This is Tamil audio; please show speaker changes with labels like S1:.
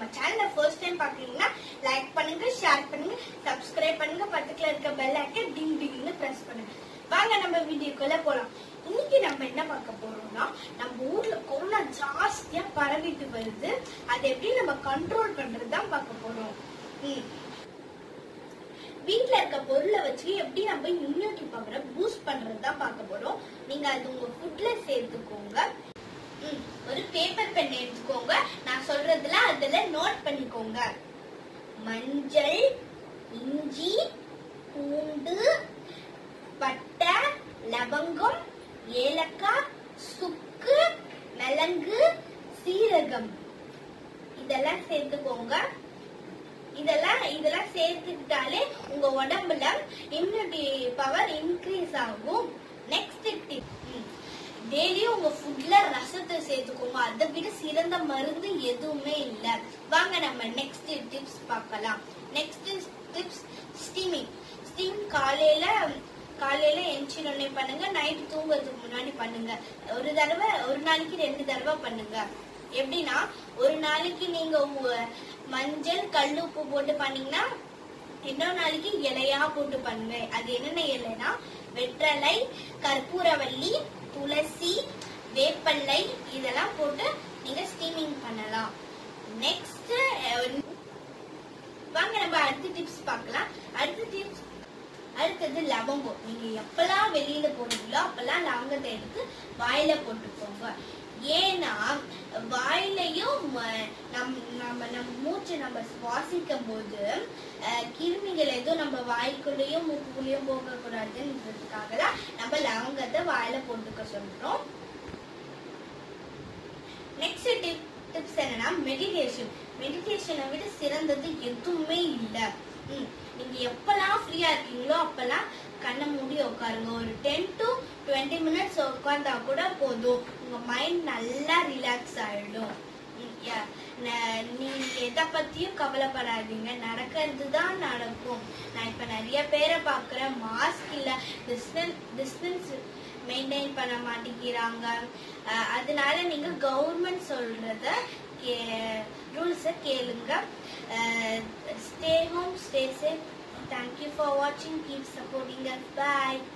S1: சேனலை ஃபர்ஸ்ட் டைம் பாக்குறீங்கன்னா லைக் பண்ணுங்க ஷேர் பண்ணுங்க சப்ஸ்கிரைப் பண்ணுங்க பக்கத்துல இருக்க பெல் ஐக்கன் டிங் டிங்னு பிரஸ் பண்ணுங்க வாங்க நம்ம வீடியோக்குள்ள போலாம் இன்னைக்கு நம்ம என்ன பார்க்க போறோம்னா நம்ம ஊர்ல கொரோனா ஜாஸ்தியா பரவிட்டு வருது அதை எப்படி நம்ம கண்ட்ரோல் பண்றது தான் பார்க்க போறோம் ம். வீட்ல இருக்க பொருளை வச்சு எப்படி நம்ம இம்யூனிட்டி பவரை பூஸ்ட் பண்றது தான் பார்க்க போறோம் நீங்க அது உங்க ஃபுட்ல சேர்த்துக்கோங்க ம், ஒரு பேப்பர் பென் எடுத்துக்கோங்க நான் சொல்றதுல அதுல நோட் பண்ணிக்கோங்க மஞ்சள் இஞ்சி பூண்டு பட்டை லவங்கம் ஏலக்காய் சுக்கு மிளகு சீரகம் இதெல்லாம் சேர்த்துக்கோங்க இதெல்லாம் இதெல்லாம் சேர்த்துக்கிட்டாலே உங்க உடம்புல இம்யூனிட்டி பவர் இன்க்ரீஸ் ஆகும் நெக்ஸ்ட் டிப் டெய்லியும் உங்க ஃபுட்ல ரசத்தை சேர்த்துக்கோங்க அதை விட சிறந்த மருந்து எதுவுமே இல்ல வாங்க நம்ம நெக்ஸ்ட் டிப்ஸ் பார்க்கலாம் நெக்ஸ்ட் டிப்ஸ் ஸ்டீமிங் ஸ்டீம் காலையில காலையில எந்திரிச்சோடனே பண்ணுங்க நைட் தூங்குறதுக்கு முன்னாடி பண்ணுங்க ஒரு தடவை ஒரு நாளைக்கு ரெண்டு தடவை பண்ணுங்க எப்படின்னா ஒரு நாளைக்கு நீங்க உ- மஞ்சள் கல் உப்பு போட்டு பண்ணீங்கன்னா இன்னொரு நாளைக்கு இலையா போட்டு பண்ணுங்க அது என்னென்ன இலைனா வெற்றலை கற்பூரவள்ளி துளசி வேப்பல்லை இதெல்லாம் போட்டு நீங்க ஸ்டீமிங் பண்ணலாம் நெக்ஸ்ட் வாங்க நம்ம அடுத்த டிப்ஸ் பார்க்கலாம் அடுத்த டிப்ஸ் அடுத்தது லவங்கம் நீங்க எப்பெல்லாம் வெளியில போறீங்களோ அப்பெல்லாம் லவங்கத்தை எடுத்து வாயில போட்டுக்கோங்க ஏன்னா வாயிலையும் ம- நம் நம்ம நம்ம மூச்சு நம்ம சுவாசிக்கும் போது அஹ், கிருமிகள் எதுவும் நம்ம வாய்க்குள்ளேயும் மூக்குக்குள்ளேயும் போக கூடாதுன்றதுக்காக தான் நம்ம லவங்கத்தை வாயில போட்டுக்க சொல்றோம் நெக்ஸ்ட் டிப் டிப்ஸ் என்னன்னா மெடிடேஷன் மெடிடேஷனை விட சிறந்தது எதுவுமே இல்ல ம், நீங்க எப்பெல்லாம் ஃப்ரீயா இருக்கீங்களோ அப்பெல்லாம் கண்ணை மூடி உட்காருங்க ஒரு டென் டு டுவெண்ட்டி மினிட்ஸ் உட்காந்தா கூட போதும் உங்க மைண்ட் நல்லா ரிலாக்ஸ் ஆயிடும் ம், yeah. ந- நீங்க எதை பத்தியும் கவலைப்படாதீங்க நடக்கிறது தான் நடக்கும் நான் இப்ப நிறைய பேரை பாக்குறேன் மாஸ்க் இல்ல டிஸ்டன்ஸ் டிஸ்டன்ஸ் மெயின்டைன் பண்ண மாட்டேங்கிறாங்க அஹ் அதனால நீங்க கவர்மெண்ட் சொல்றத ரூல்ஸை கேளுங்க stay home stay safe thank you for வாட்சிங் கீப் சப்போர்ட்டிங் அஸ் பாய்